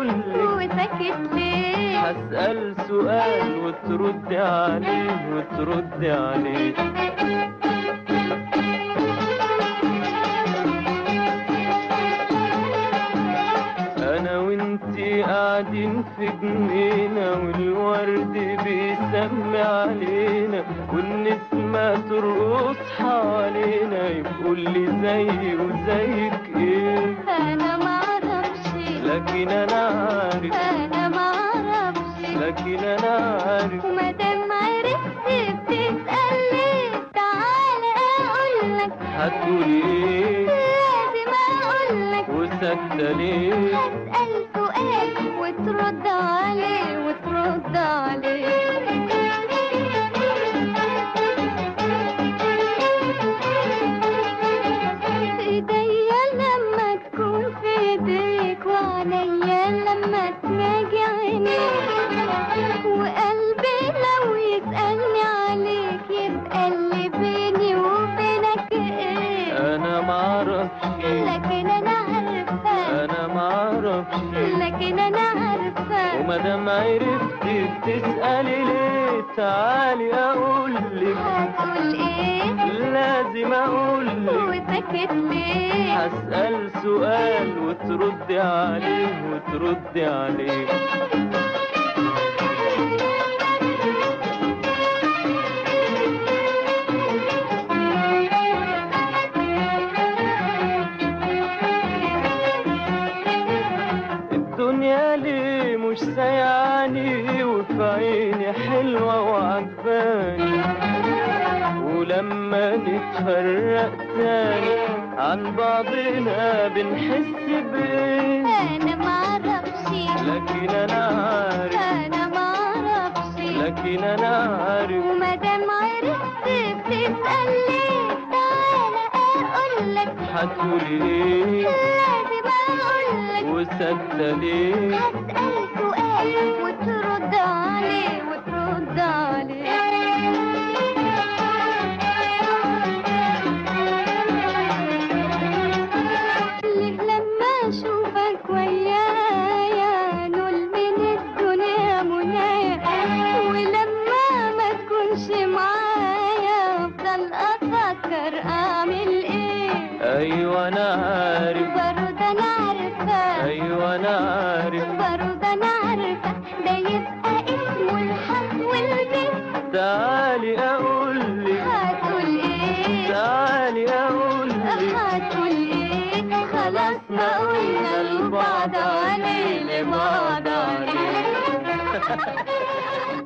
اقولك وساكت ليه هسأل سؤال وترد عليه وترد عليه انا وانتي قاعدين في جنينة والورد بيسمي علينا والنسمة ترقص حوالينا يقول لي زيي وزيك ايه انا معرفش لكن انا عارف انا معرفش لكن انا عارف ومادام عرفت بتسأل ليه تعالى اقولك هتقولي ايه لازم اقولك وساكتة ليه هسأل سؤال وترد عليه وترد عليه ايديا لما تكون في ايديك وعليا لما تناجي عينيك وقلبي لو يسألني عليك يبقى اللي بيني وبينك ايه انا معرفش لكن انا عارفة انا معرفش لكن انا عارفة ومادام عرفتي بتسألي ليه تعالي اقولك هتقول ايه لازم اقولك وسكت ليه هسأل سؤال وتردي عليه وتردي عليه الدنيا ليه مش سايعاني وفي عيني حلوة وعجباني ولما نتفرق تاني عن بعضنا بنحس بايه انا معرفش لكن انا عارف انا معرفش لكن انا عارف ومادام عرفت بتسأل ليه تعالى اقولك هتقولي ايه لازم اقولك وساكتة ليه هسأل سؤال وترد عليه وترد عليه ليه لما اشوفك ويايا نول من الدنيا منايا ولما ما تكونش معايا افضل افكر اعمل ايه ايوه انا عارف برضه انا عارفه ايوه انا عارف برضه انا عارفه ده يبقى اسمه الحق والبيت تعالي اقولك هتقول ايه تعالي اقولك هتقول ايه خلاص ما قلنا لبعض عليه لبعض عليه